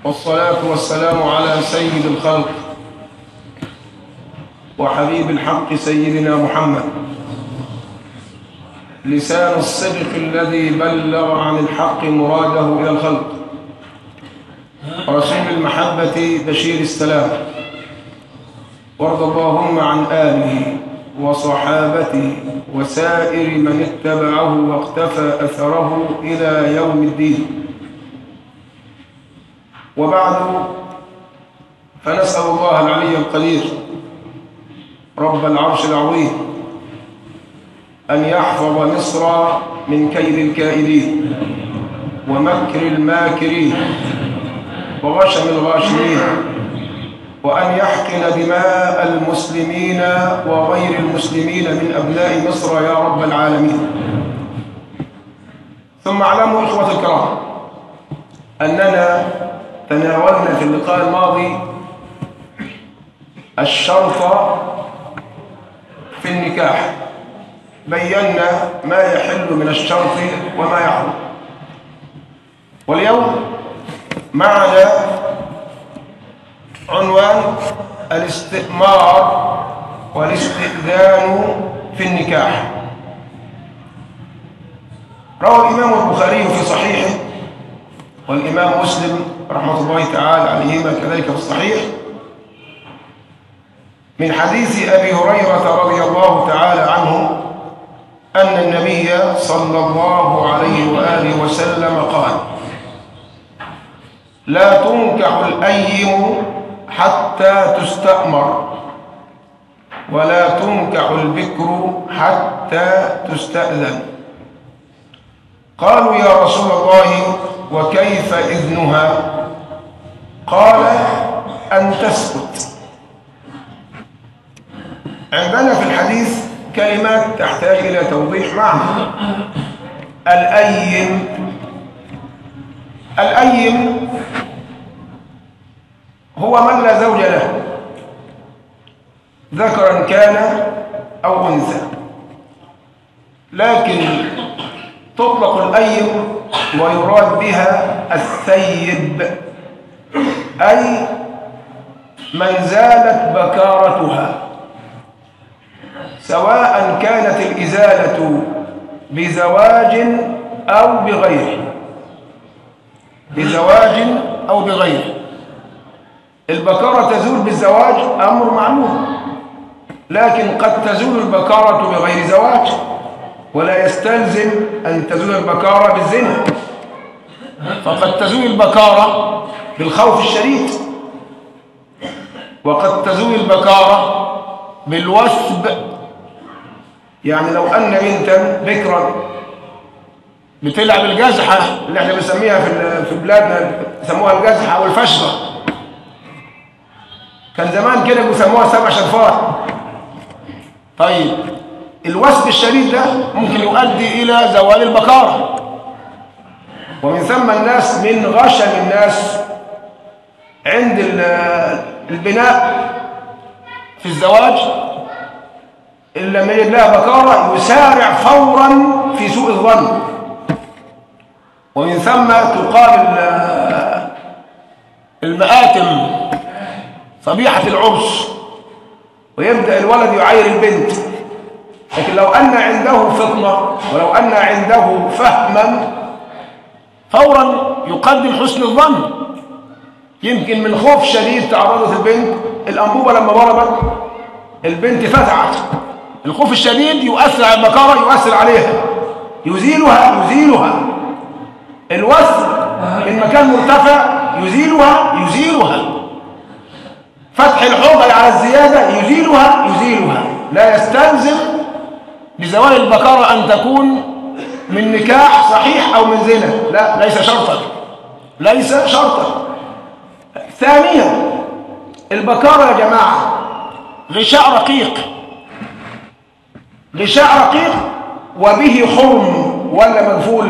والصلاة والسلام على سيد الخلق وحبيب الحق سيدنا محمد لسان الصدق الذي بلغ عن الحق مراده إلى الخلق رسول المحبة بشير السلام وارض اللهم عن آله وصحابته وسائر من اتبعه واقتفى أثره إلى يوم الدين وبعد فنسأل الله العلي القدير رب العرش العظيم أن يحفظ مصر من كيد الكائدين ومكر الماكرين وغشم الغاشمين وأن يحقن دماء المسلمين وغير المسلمين من أبناء مصر يا رب العالمين ثم اعلموا إخوة الكرام أننا تناولنا في اللقاء الماضي الشرط في النكاح بينا ما يحل من الشرط وما يحرم واليوم معنا عنوان الاستئمار والاستئذان في النكاح روى الإمام البخاري في صحيحه والإمام مسلم رحمة الله تعالى عليهما كذلك في الصحيح من حديث أبي هريرة رضي الله تعالى عنه أن النبي صلى الله عليه وآله وسلم قال لا تنكح الأيم حتى تستأمر ولا تنكح البكر حتى تستأذن قالوا يا رسول الله وكيف إذنها قال أن تسكت عندنا في الحديث كلمات تحتاج إلى توضيح معنى الأيم الأيم هو من لا زوج له ذكرا كان أو أنثى لكن تطلق الأيم ويراد بها الثيب أي من زالت بكارتها سواء كانت الإزالة بزواج أو بغيره بزواج أو بغيره البكارة تزول بالزواج أمر معلوم لكن قد تزول البكارة بغير زواج ولا يستلزم أن تزول البكارة بالزنا فقد تزول البكارة بالخوف الشديد وقد تزول البكارة بالوثب يعني لو أن بنتا بكرا بتلعب الجزحة اللي احنا بنسميها في في بلادنا يسموها الجزحة أو الفشرة كان زمان كده بيسموها سبع شرفات طيب الوثب الشديد ده ممكن يؤدي إلى زوال البكارة ومن ثم الناس من غشم الناس عند البناء في الزواج إن لم يجد لها بكارة يسارع فورا في سوء الظن ومن ثم تقام المآتم صبيحة العرس ويبدأ الولد يعاير البنت لكن لو أن عنده فطنة ولو أن عنده فهما فورا يقدم حسن الظن يمكن من خوف شديد تعرضت البنت الأنبوبة لما ضربت البنت فتعت الخوف الشديد يؤثر على البكارة يؤثر عليها يزيلها يزيلها الوثب من مكان مرتفع يزيلها يزيلها فتح الحوض على الزيادة يزيلها يزيلها لا يستلزم لزوال البكارة أن تكون من نكاح صحيح أو من زنا لا ليس شرطا ليس شرطا ثانيا البكارة يا جماعة غشاء رقيق غشاء رقيق وبه حرم ولا منفول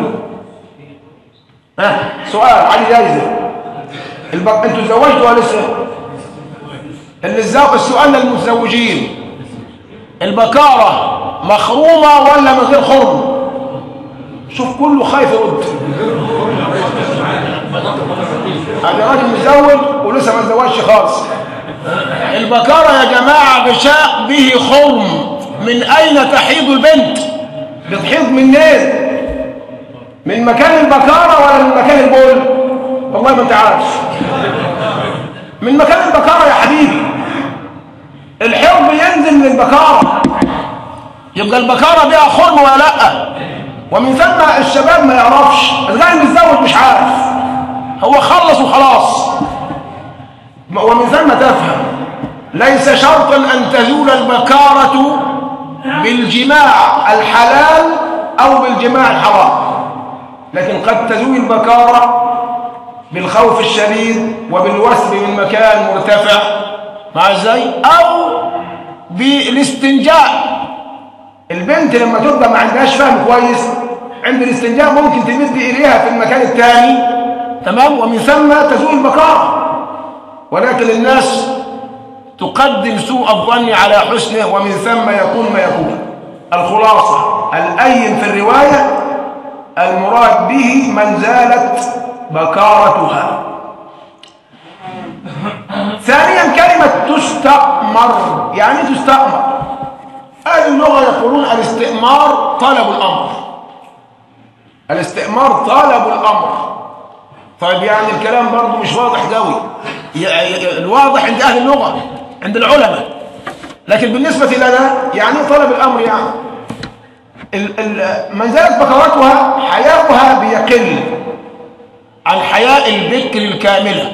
ها سؤال علي جايزة البك... انتوا تزوجتوا ولا لسه اللي الزو... السؤال للمتزوجين البكارة مخرومة ولا من غير خرم شوف كله خايف يرد هذا راجل متزوج ولسه ما اتزوجش خالص البكارة يا جماعة غشاء به خرم من أين تحيض البنت بتحيض منين من مكان البكارة ولا من مكان البول والله ما انت عارف من مكان البكارة يا حبيبي الحيض بينزل من البكارة يبقى البكارة بها خرم ولا لا ومن ثم الشباب ما يعرفش الغني متزوج مش عارف هو خلص وخلاص ومن ثم تفهم ليس شرطا أن تزول البكارة بالجماع الحلال أو بالجماع الحرام لكن قد تزول البكارة بالخوف الشديد وبالوثب من مكان مرتفع مع ازاي أو بالاستنجاء البنت لما تبقى ما عندهاش فهم كويس عند الاستنجاء ممكن تمد إليها في المكان الثاني تمام ومن ثم تزول البكارة ولكن الناس تقدم سوء الظن على حسنه ومن ثم يكون ما يكون الخلاصة الأين في الرواية المراد به من زالت بكارتها ثانيا كلمة تستأمر يعني تستأمر أهل اللغة يقولون الاستئمار طلب الأمر الاستئمار طلب الأمر طيب يعني الكلام برضه مش واضح قوي الواضح عند أهل اللغة عند العلماء لكن بالنسبة لنا يعني طلب الأمر يعني من زالت بكرتها حياؤها بيقل عن حياء البكر الكاملة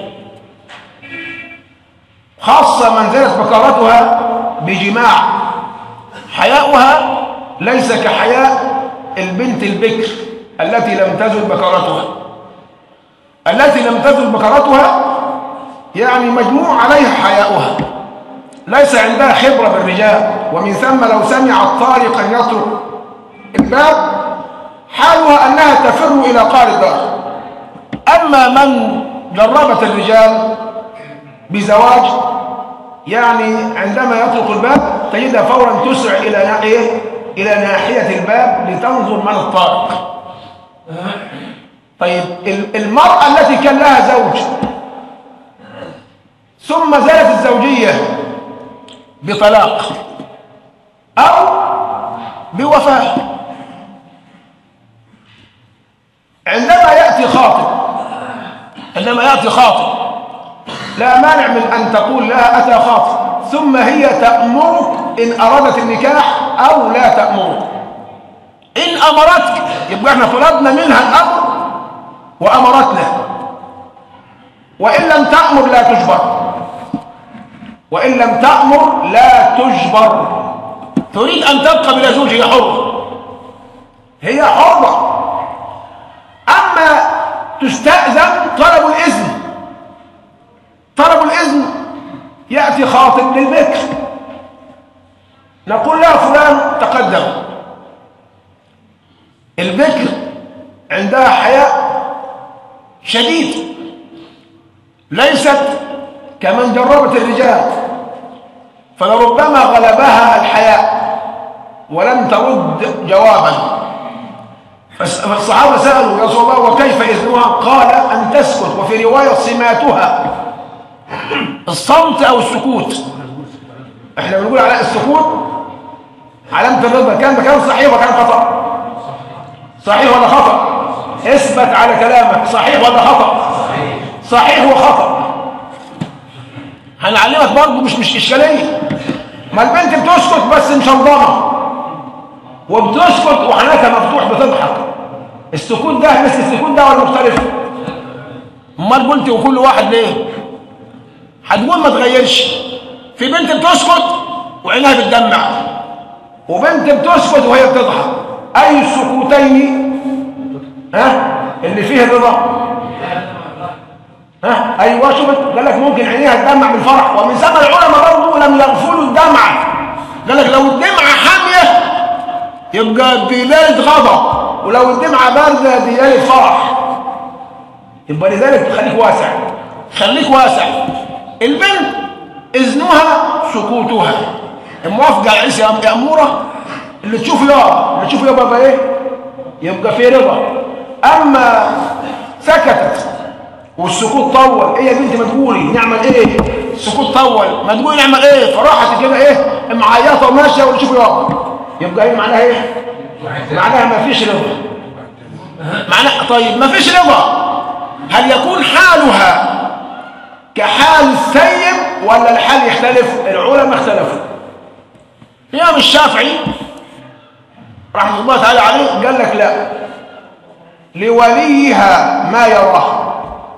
خاصة من زالت بكرتها بجماع حياؤها ليس كحياء البنت البكر التي لم تزل بكرتها التي لم تزل بكرتها يعني مجموع عليها حياؤها ليس عندها خبرة بالرجال ومن ثم لو سمعت طارقا يطرق الباب حالها أنها تفر إلى قار الدار أما من جربت الرجال بزواج يعني عندما يطرق الباب تجدها فورا تسرع إلى ناحية إلى ناحية الباب لتنظر من الطارق طيب المرأة التي كان لها زوج ثم زالت الزوجية بطلاق أو بوفاة عندما يأتي خاطب عندما يأتي خاطب لا مانع من أن تقول لها أتى خاطب ثم هي تأمرك إن أرادت النكاح أو لا تأمرك إن أمرتك يبقى احنا طلبنا منها الأمر وأمرتنا وإن لم تأمر لا تجبر وإن لم تأمر لا تجبر تريد أن تبقى بلا زوج هي حرة هي حرة أما تستأذن طلب الإذن طلب الإذن يأتي خاطب للبكر نقول لها فلان تقدم البكر عندها حياء شديد ليست كمن جربت الرجال فلربما غلبها الحياء ولم ترد جوابا فالصحابة سألوا يا رسول الله وكيف إذنها قال أن تسكت وفي رواية صماتها الصمت أو السكوت احنا بنقول على السكوت علامة الرضا كان ده كان صحيح وكان خطأ صحيح ولا خطأ اثبت على كلامك صحيح ولا خطأ صحيح وخطأ هنعلمك برضه مش مش إشكالية ما البنت بتسكت بس مشنضمة وبتسكت وحنكها مفتوح بتضحك السكوت ده مثل السكوت ده ولا مختلف امال قلت وكل واحد ليه هتقول ما تغيرش في بنت بتسكت وعينها بتدمع وبنت بتسكت وهي بتضحك اي السكوتين ها اللي فيه الرضا ها ايوه شفت قال لك ممكن عينيها تدمع من الفرح ومن ثم العلماء برضه لم يغفلوا الدمعه قال لك لو الدمعه حاميه يبقى دلاله غضب ولو الدمعه بارده دلاله فرح يبقى لذلك خليك واسع خليك واسع البنت اذنها سكوتها الموافقه على عيسى يا اموره اللي تشوف يا اللي تشوف يا بابا ايه يبقى في رضا اما سكتت والسكوت طول ايه يا بنتي ما تقولي نعمل ايه السكوت طول ما تقولي نعمل ايه فراحت كده ايه معيطه وماشيه ونشوف يابا يبقى ايه معناها ايه معناها ما فيش رضا معناها طيب ما فيش رضا هل يكون حالها كحال السيب ولا الحال يختلف العلماء اختلفوا الإمام الشافعي رحمه الله تعالى عليه قال لك لا لوليها ما يراه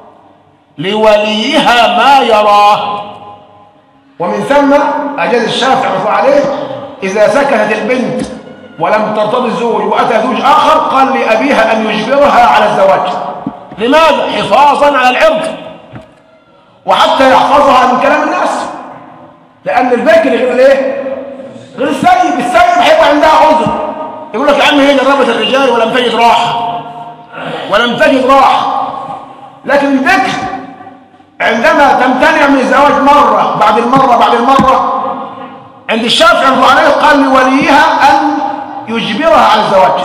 لوليها ما يراه ومن ثم أجاز الشافعي رحمه الله عليه إذا سكتت البنت ولم ترتضي الزوج وأتى زوج آخر قال لأبيها أن يجبرها على الزواج لماذا؟ حفاظا على العرض وحتى يحفظها من كلام الناس لأن البكر غير الايه؟ غير السيد السيد هيبقى عندها عذر يقول لك يا عم هي جربت الرجال ولم تجد راحة ولم تجد راحة لكن البكر عندما تمتنع من الزواج مرة بعد المرة بعد المرة عند الشافعي رضي الله عليه قال لوليها أن يجبرها على الزواج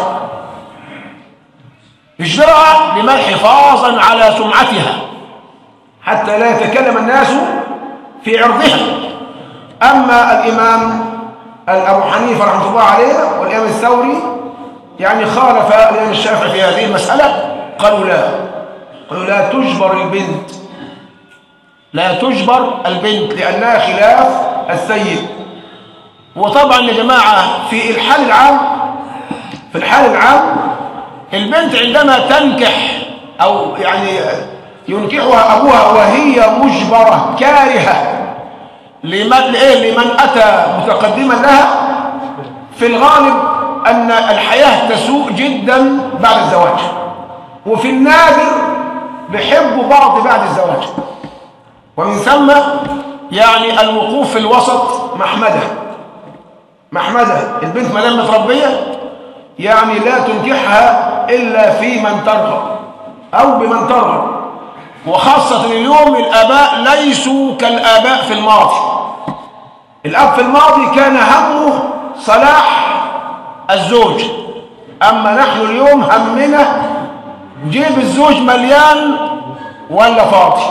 يجبرها لما حفاظا على سمعتها حتى لا يتكلم الناس في عرضها أما الإمام أبو حنيفة رحمه الله عليه والإمام الثوري يعني خالف الإمام الشافعي في هذه المسألة قالوا لا قالوا لا تجبر البنت لا تجبر البنت لأنها خلاف السيد وطبعا يا جماعة في الحال العام في الحال العام البنت عندما تنكح أو يعني ينكحها أبوها وهي مجبرة كارهة لمن, إيه لمن أتى متقدما لها في الغالب أن الحياة تسوء جدا بعد الزواج وفي النادر بيحبوا بعض بعد الزواج ومن ثم يعني الوقوف في الوسط محمدة محمدة البنت ما دام متربية يعني لا تنكحها إلا في من ترغب أو بمن ترغب وخاصة اليوم الآباء ليسوا كالآباء في الماضي الأب في الماضي كان همه صلاح الزوج أما نحن اليوم همنا جيب الزوج مليان ولا فاضي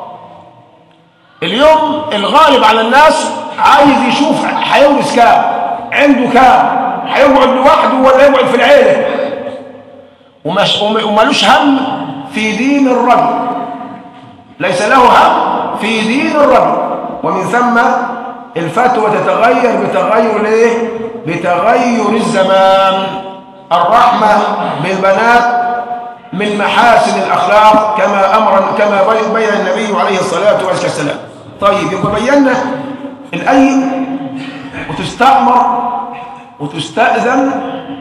اليوم الغالب على الناس عايز يشوف هيورث كام عنده كام هيقعد لوحده ولا يقعد في العيلة ومش ومالوش هم في دين الرجل ليس له هم في دين الرجل ومن ثم الفتوى تتغير بتغير الايه بتغير الزمان الرحمة بالبنات من محاسن الأخلاق كما أمر كما بين النبي عليه الصلاة والسلام طيب يبقى بينا الأيم وتستأمر وتستأذن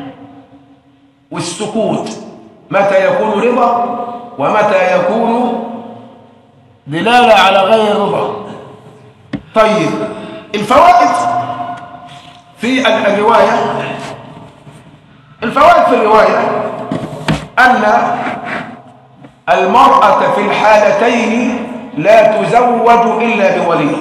والسكوت متى يكون رضا ومتى يكون دلالة على غير رضا طيب الفوائد في الرواية الفوائد في الرواية أن المرأة في الحالتين لا تزوج إلا بولي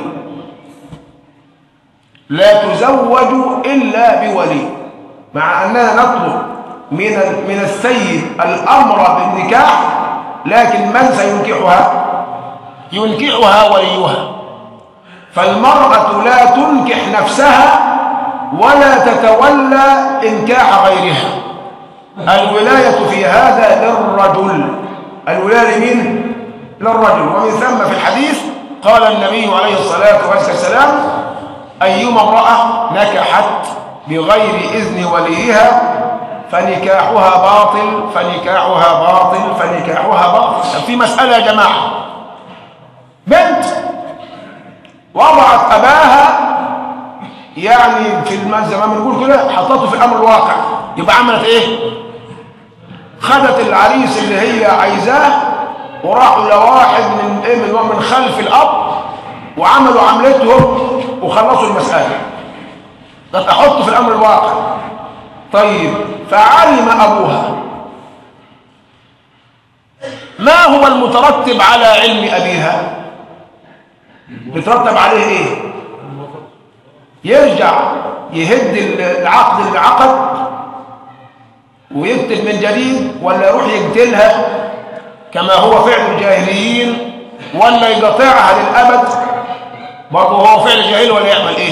لا تزوج إلا بولي مع أننا نطلب من من السيد الأمر بالنكاح لكن من سينكحها ينكحها وليها فالمرأة لا تنكح نفسها ولا تتولى إنكاح غيرها الولاية في هذا للرجل الولاية لمين؟ للرجل ومن ثم في الحديث قال النبي عليه الصلاة والسلام أيما امرأة نكحت بغير إذن وليها فنكاحها باطل فنكاحها باطل فنكاحها باطل في مسألة يا جماعة بنت وضعت أباها يعني في زي ما بنقول كده حطته في الأمر الواقع يبقى عملت إيه؟ خدت العريس اللي هي عايزاه وراحوا لواحد من إيه من من خلف الأب وعملوا عملتهم وخلصوا المسألة ده تحطه في الأمر الواقع طيب فعلم أبوها ما هو المترتب على علم أبيها بيترتب عليه ايه يرجع يهد العقد اللي عقد ويكتب من جديد ولا يروح يقتلها كما هو فعل الجاهليين ولا يقطعها للأبد برضه هو فعل جاهل ولا يعمل ايه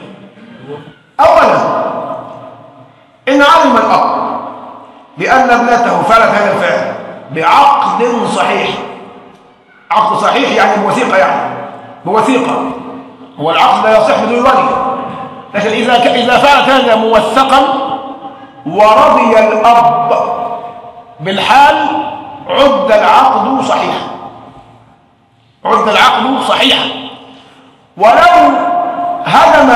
اولا ان علم الاب بان ابنته فعلت هذا الفعل بعقد صحيح عقد صحيح يعني بوثيقه يعني بوثيقه هو العقد لا يصح بدون ولي لكن اذا ك... اذا فعلت هذا موثقا ورضي الاب بالحال عد العقد صحيحا عد العقد صحيحا ولو هدم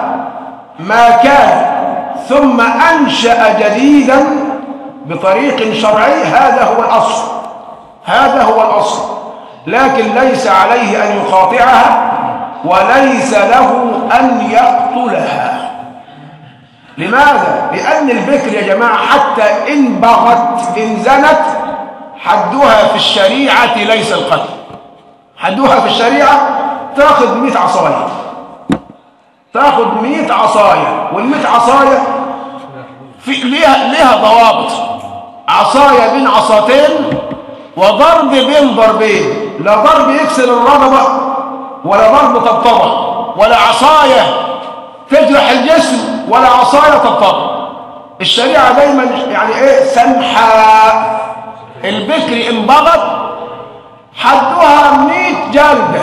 ما كان ثم أنشأ جديدا بطريق شرعي هذا هو الأصل هذا هو الأصل لكن ليس عليه أن يقاطعها وليس له أن يقتلها لماذا؟ لأن البكر يا جماعة حتى إن بغت إن زنت حدها في الشريعة ليس القتل حدها في الشريعة تاخذ 100 عصايه تاخذ 100 عصايه وال100 عصايه في ليها ليها ضوابط عصايه بين عصاتين وضرب بين ضربين لا ضرب يكسر الرقبه ولا ضرب طبطبه ولا عصايه تجرح الجسم ولا عصايه طبطبه الشريعه دايما يعني ايه سمحه البكر ان بغت حدها 100 جلده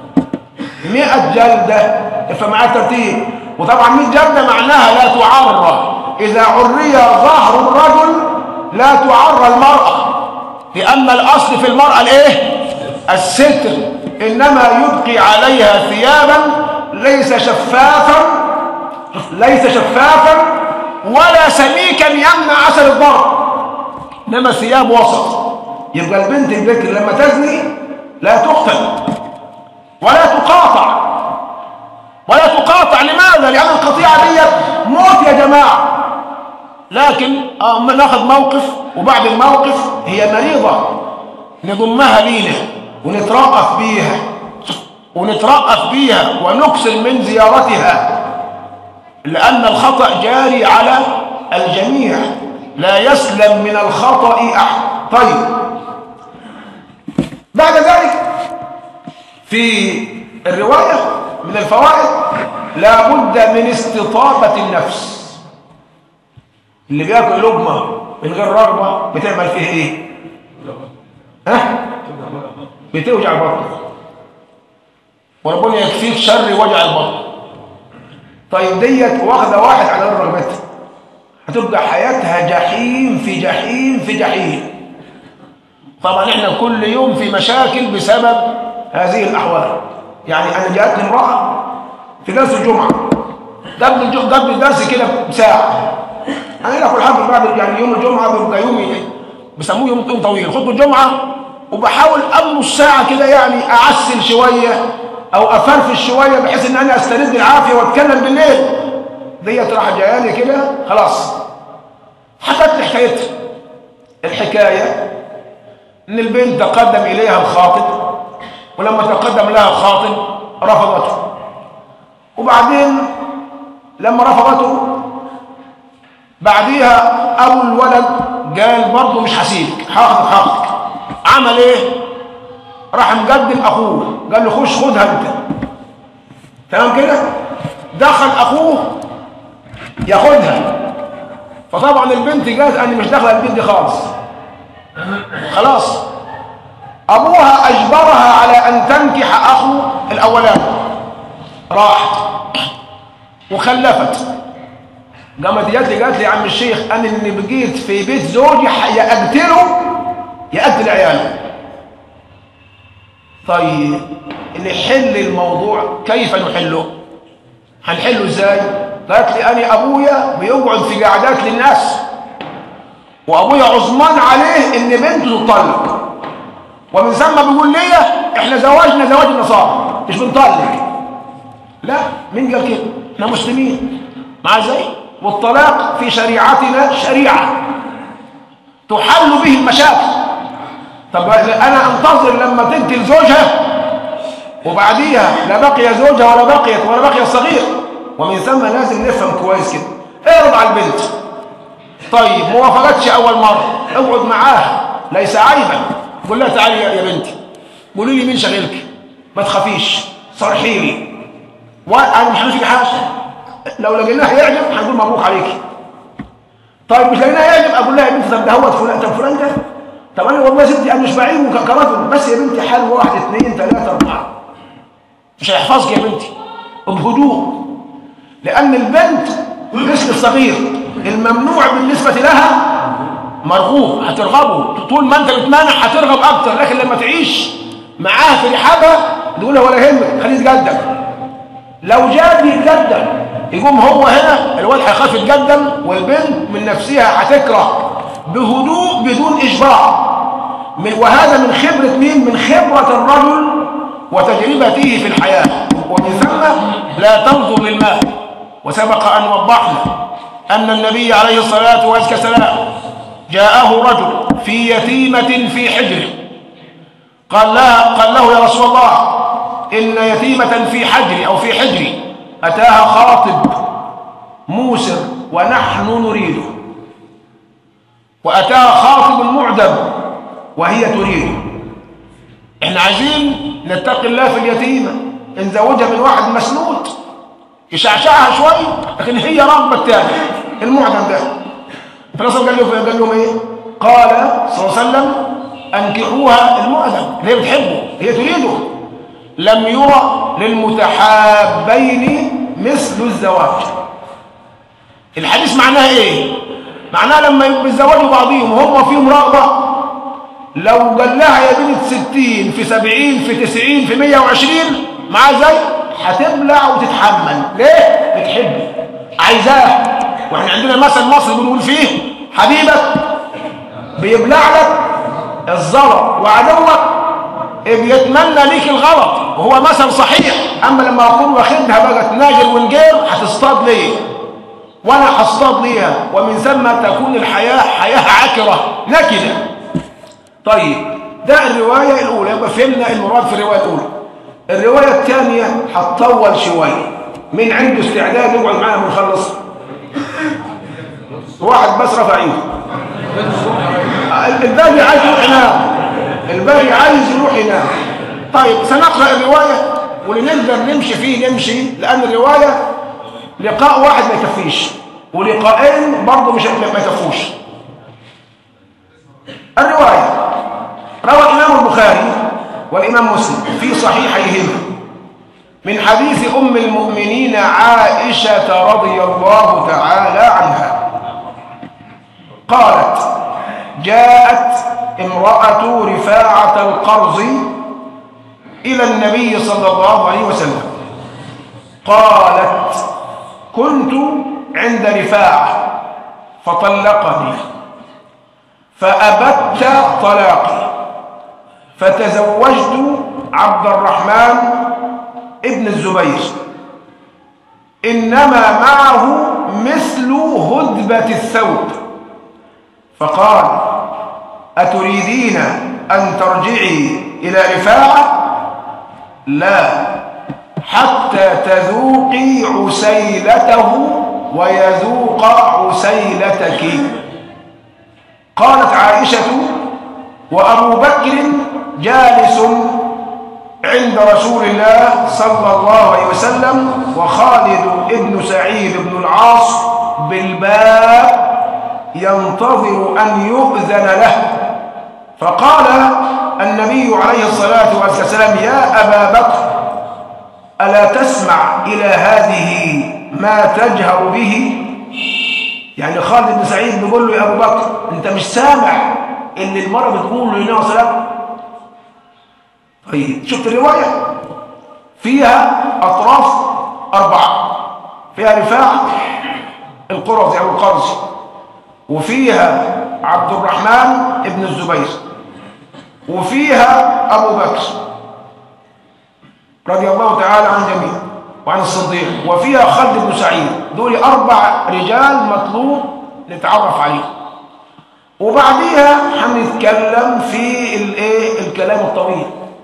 100 جلدة افهم معايا الترتيب وطبعا 100 جلدة معناها لا تعرى إذا عري ظهر الرجل لا تعرى المرأة لأن الأصل في المرأة الإيه؟ الستر إنما يبقي عليها ثيابا ليس شفافا ليس شفافا ولا سميكا يمنع أثر الضرب إنما ثياب وسط يبقى البنت البكر لما تزني لا تقتل ولا تقاطع ولا تقاطع لماذا لأن القطيعة دي موت يا جماعة لكن آه ناخذ موقف وبعد الموقف هي مريضة نضمها لينا ونترأف بيها ونترأف بيها ونكسل من زيارتها لأن الخطأ جاري على الجميع لا يسلم من الخطأ أحد طيب بعد ذلك في الرواية من الفوائد لا بد من استطابة النفس اللي بياكل لقمة من غير رغبة بتعمل فيه ايه ها بتوجع البطن وربنا يكفيك شر وجع البطن طيب ديت واخده واحد على رغبتها هتبقى حياتها جحيم في جحيم في جحيم طبعا احنا كل يوم في مشاكل بسبب هذه الأحوال يعني أنا جاءتني امرأة في درس الجمعة قبل الجمعة قبل الدرس كده بساعة أنا هنا كل حاجة بعد يعني يوم الجمعة بيبقى يومي بيسموه يوم يوم طويل خطبة الجمعة وبحاول قبل الساعة كده يعني أعسل شوية أو أفرفش شوية بحيث إن أنا أسترد العافية وأتكلم بالليل ديت راح جايالي كده خلاص حكت لي حكايتها الحكاية إن البنت تقدم إليها الخاطب ولما تقدم لها الخاطب رفضته وبعدين لما رفضته بعديها ابو الولد قال برضه مش هسيبك هاخد حقك عمل ايه راح مقدم اخوه قال له خش خدها انت تمام كده دخل اخوه ياخدها فطبعا البنت قالت انا مش داخله البنت دي خالص خلاص أبوها أجبرها على أن تنكح أخو الأولاني راحت وخلفت قامت جات لي قالت لي يا عم الشيخ أنا إني بقيت في بيت زوجي يا أقتله يا أقتل عيالي طيب نحل الموضوع كيف نحله هنحله ازاي قالت لي أنا أبويا بيقعد في قعدات للناس وأبويا عثمان عليه إن بنته تطلق ومن ثم بيقول لي احنا زواجنا زواج النصارى مش بنطلق لا مين قال كده احنا مسلمين مع زي والطلاق في شريعتنا شريعه تحل به المشاكل طب انا انتظر لما تقتل زوجها وبعديها لا بقي زوجها ولا بقيت ولا بقي الصغير ومن ثم لازم نفهم كويس كده اعرض على البنت طيب ما وافقتش اول مره اقعد معاها ليس عيبا قول لها تعالي يا يا بنتي قولي لي مين شغلك ما تخافيش صرحي لي وانا مش هنفيك حاجه لو لقيناها يعجب هنقول مبروك عليكي طيب مش لقيناها يعجب اقول لها يا بنتي طب ده هو فلان طب فلان ده طب انا والله يا ستي انا مش بعيبه ك- كرجل بس يا بنتي حال واحد اثنين ثلاثه اربعه مش هيحفظك يا بنتي بهدوء لان البنت مثل الصغير الممنوع بالنسبه لها مرغوب هترغبه طول ما انت بتمانع هترغب اكتر لكن لما تعيش معاها في رحابها تقول له ولا يهمك خليه يتقدم لو جاد يتقدم يقوم هو هنا الواد هيخاف يتقدم والبنت من نفسها هتكره بهدوء بدون اجبار من وهذا من خبره مين من خبره الرجل وتجربته في الحياه ومن ثم لا تنظر للمال وسبق ان وضحنا ان النبي عليه الصلاه والسلام جاءه رجل في يتيمه في حجره قال لها قال له يا رسول الله إن يتيمة في حجري أو في حجري أتاها خاطب موسر ونحن نريده وأتاها خاطب معدم وهي تريده احنا عايزين نتقي الله في اليتيمة نزوجها من واحد مسنود يشعشعها شوي لكن هي رغبة الثاني المعدم ده فالرسول قال له قال لهم ايه قال صلى الله عليه وسلم انكحوها المعدم اللي هي بتحبه هي تريده لم يرى للمتحابين مثل الزواج الحديث معناه ايه معناه لما يبقوا بيتزوجوا بعضهم وهم فيهم رغبه لو قال لها يا بنت 60 في 70 في 90 في 120 معاه زي هتبلع وتتحمل ليه بتحبه عايزاه واحنا عندنا مثل مصري بنقول فيه حبيبك بيبلع لك الزلط وعدوك بيتمنى ليك الغلط وهو مثل صحيح اما لما اكون واخدها بقى تناجر ونجير هتصطاد ليه وانا هصطاد ليها ومن ثم تكون الحياه حياه عكره نكده طيب ده الروايه الاولى يبقى فهمنا المراد في الروايه الاولى الروايه الثانيه هتطول شويه من عنده استعداد يقعد معانا ونخلص واحد بس رفع ايده الباقي عايز يروح ينام الباقي عايز يروح ينام طيب سنقرا الروايه واللي نقدر نمشي فيه نمشي لان الروايه لقاء واحد ما يكفيش ولقاءين برضه مش ما يكفوش الروايه روى الامام البخاري والامام مسلم في صحيحيهما من حديث ام المؤمنين عائشه رضي الله تعالى عنها قالت جاءت امرأة رفاعة القرظ إلى النبي صلى الله عليه وسلم قالت كنت عند رفاعة فطلقني فأبت طلاقي فتزوجت عبد الرحمن ابن الزبير إنما معه مثل هدبة الثوب فقال أتريدين أن ترجعي إلى رفاعة لا حتى تذوقي عسيلته ويذوق عسيلتك قالت عائشة وأبو بكر جالس عند رسول الله صلى الله عليه وسلم وخالد ابن سعيد بن العاص بالباب ينتظر أن يؤذن له فقال النبي عليه الصلاة والسلام يا أبا بكر ألا تسمع إلى هذه ما تجهر به يعني خالد بن سعيد بيقول له يا أبو بكر أنت مش سامع إن المرأة بتقول له عليه السلام طيب شفت الرواية فيها أطراف أربعة فيها رفاعة القرظ أو القرظ وفيها عبد الرحمن ابن الزبير وفيها أبو بكر رضي الله تعالى عن جميع وعن الصديق وفيها خالد بن سعيد دول أربع رجال مطلوب نتعرف عليه وبعديها هنتكلم في الايه الكلام الطويل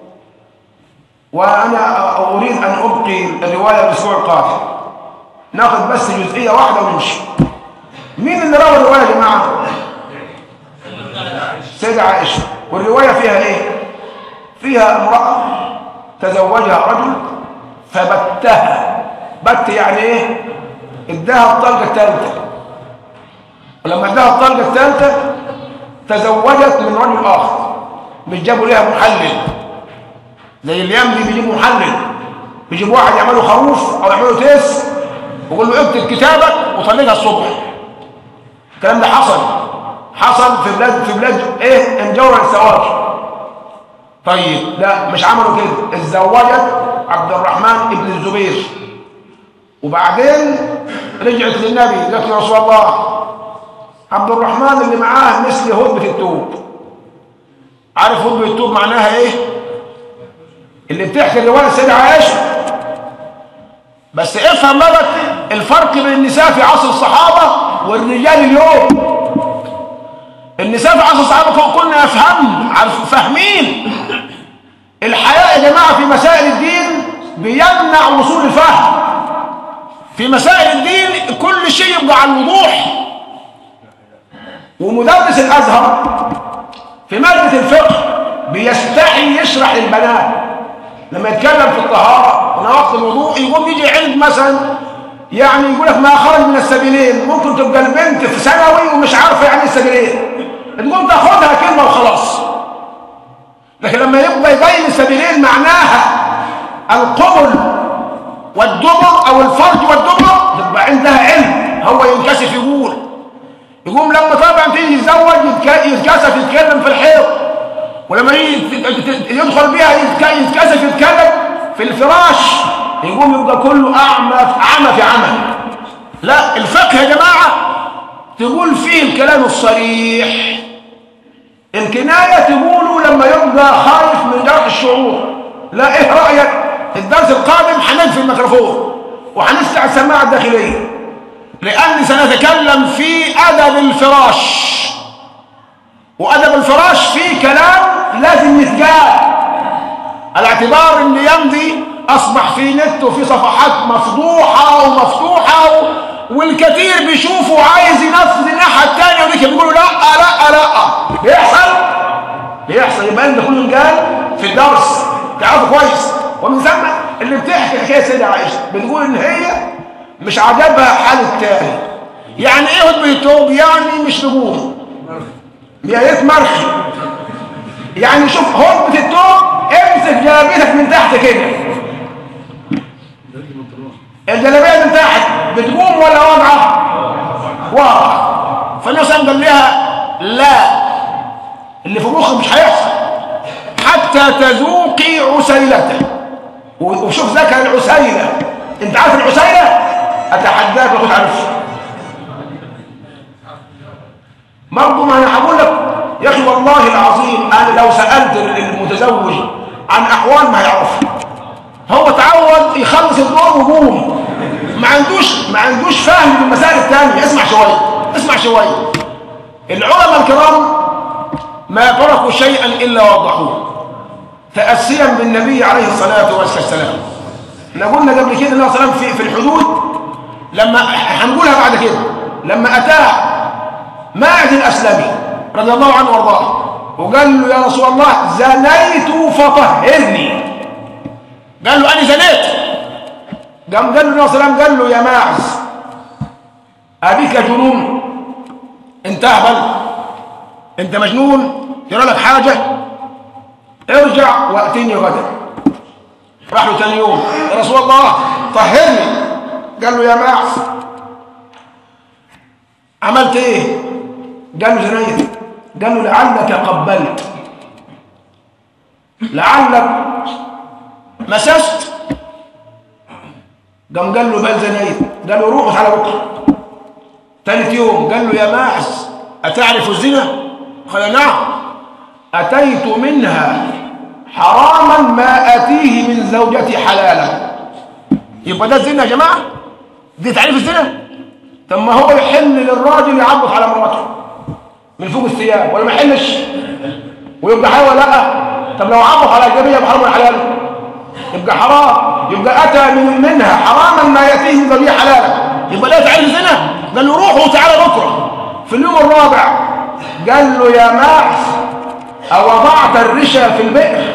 وانا اريد ان ابقي الروايه الاسبوع القادم ناخذ بس جزئيه واحده ونمشي مين اللي روى الروايه يا جماعه سيدة عائشه والرواية فيها ايه فيها امرأة تزوجها رجل فبتها بت يعني ايه اداها الطلقة الثالثة ولما اداها الطلقة الثالثة تزوجت من رجل آخر مش جابوا ليها محلل زي اليوم دي بيجيبوا محلل بيجيبوا واحد يعملوا خروف او يعملوا تيس ويقول له اكتب كتابك وطلقها الصبح الكلام ده حصل حصل في بلاد في بلاد ايه انجور الزواج طيب لا مش عملوا كده اتزوجت عبد الرحمن ابن الزبير وبعدين رجعت للنبي قالت يا رسول الله عبد الرحمن اللي معاه مثل هدبة التوب عارف هدبة التوب معناها ايه اللي بتحكي رواية السيدة عائشة بس افهم بقى الفرق بين النساء في عصر الصحابة والرجال اليوم النساء في عصر الصحابة كنا يفهم عارف فاهمين الحياء يا جماعة في مسائل الدين بيمنع وصول الفهم في مسائل الدين كل شيء يبقى على الوضوح ومدرس الازهر في ماده الفقه بيستحي يشرح للبنات لما يتكلم في الطهاره ونواقض الوضوء يقوم يجي عند مثلا يعني يقول لك ما خرج من السبيلين ممكن تبقى البنت في ثانوي ومش عارفه يعني ايه السبيلين تقوم تاخدها كلمه وخلاص لكن لما يبقى يبين السبيلين معناها القبل والدبر او الفرج والدبر تبقى عندها علم هو ينكشف يقول يقوم لما طبعا تيجي يتزوج يتكسف يتكلم في الحيط ولما يدخل بيها يتكسف يتكلم في الفراش يقوم يبقى كله اعمى عمى في عمى لا الفقه يا جماعه تقول فيه الكلام الصريح الكنايه تقولوا لما يبقى خايف من جرح الشعور لا ايه رايك الدرس القادم هنقفل الميكروفون وهنفتح السماعه الداخليه لأني سنتكلم في أدب الفراش وأدب الفراش فيه كلام لازم يتقال على اعتبار ان يمضي أصبح في نت وفي صفحات مفضوحة ومفتوحة والكثير بيشوفوا عايز ينفذ الناحية الثانية وديك بيقولوا لا لا لا بيحصل بيحصل يبقى ده كله قال في الدرس تعرفوا كويس ومن ثم اللي بتحكي حكايه سيدة عائشة بتقول ان هي مش عجبها حال التاني يعني ايه هدبه التوب يعني مش نجوم يا ريت مرخي يعني شوف هدبه التوب امسك جلابيتك من تحت كده الجلابيه من تحت بتقوم ولا واضعه واضعه فالنبي صلى قال لها لا اللي في مخك مش هيحصل حتى تذوقي عسيلته وشوف ذكر العسيله انت عارف العسيله اتحداك ما تعرفش برضه ما انا هقول لك يا اخي والله العظيم انا لو سالت المتزوج عن احوال ما يعرفها هو تعود يخلص الدور ويقوم ما عندوش ما عندوش فهم بالمسائل الثانيه اسمع شويه اسمع شويه العلماء الكرام ما تركوا شيئا الا وضحوه تاسيا بالنبي عليه الصلاه والسلام احنا قلنا قبل كده النبي صلى الله عليه وسلم في, في الحدود لما هنقولها بعد كده لما اتاه ماعز الاسلمي رضي الله عنه وارضاه وقال له يا رسول الله زنيت فطهرني قال له انا زنيت قام قال له النبي صلى الله عليه وسلم قال له يا ماعز ابيك جنون انت اهبل انت مجنون يرى لك حاجه ارجع واتيني غدا راح له ثاني يوم يا رسول الله طهرني قال له يا معز عملت ايه قال له زنيت قال له لعلك قبلت لعلك مسست قام قال له بل زنيت قال له روح على بكره ثالث يوم قال له يا ماعز أتعرف الزنا قال نعم أتيت منها حراما ما أتيه من زوجتي حلالا يبقى ده الزنا يا جماعة دي تعريف الزنا طب ما هو يحل للراجل يعبط على مراته من فوق الثياب ولا ما يحلش ويبقى حلال ولا لا طب لو عبط على اجنبيه يبقى حرام ولا حلال يبقى حرام يبقى اتى من منها حراما ما ياتيه من زوجيه حلالا يبقى لا تعرف زنا قال له روح وتعالى بكره في اليوم الرابع قال له يا ماعز أوضعت الرشا في البئر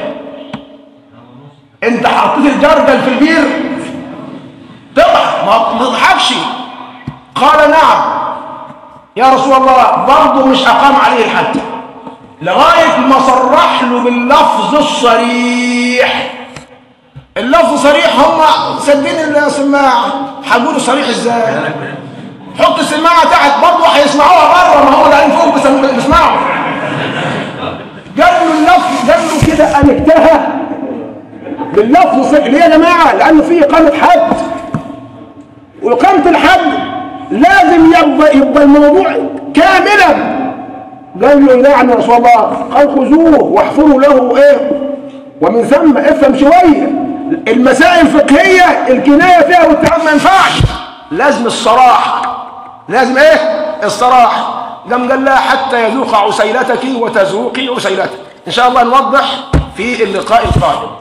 انت حطيت الجردل في البير تضحك ما تضحكش قال نعم يا رسول الله برضه مش أقام عليه الحد لغاية ما صرح له باللفظ الصريح اللفظ صريح هم سدين السماعة هيقولوا صريح ازاي حط السماعة تحت برضه هيسمعوها بره ما هم قاعدين فوق بس بيسمعوا قال له اللفظ قال له كده أنكتها باللفظ ليه يا جماعة لأنه في إقامة حد وإقامة الحد لازم يبقى, يبقى الموضوع كاملا قال له نعم يا رسول الله قال خذوه واحفروا له ايه ومن ثم افهم شويه المسائل الفقهيه الكنايه فيها والتعامل ما ينفعش لازم الصراحه لازم ايه الصراحه قام قال لها حتى يذوق عسيلتك وتذوقي عسيلتك ان شاء الله نوضح في اللقاء القادم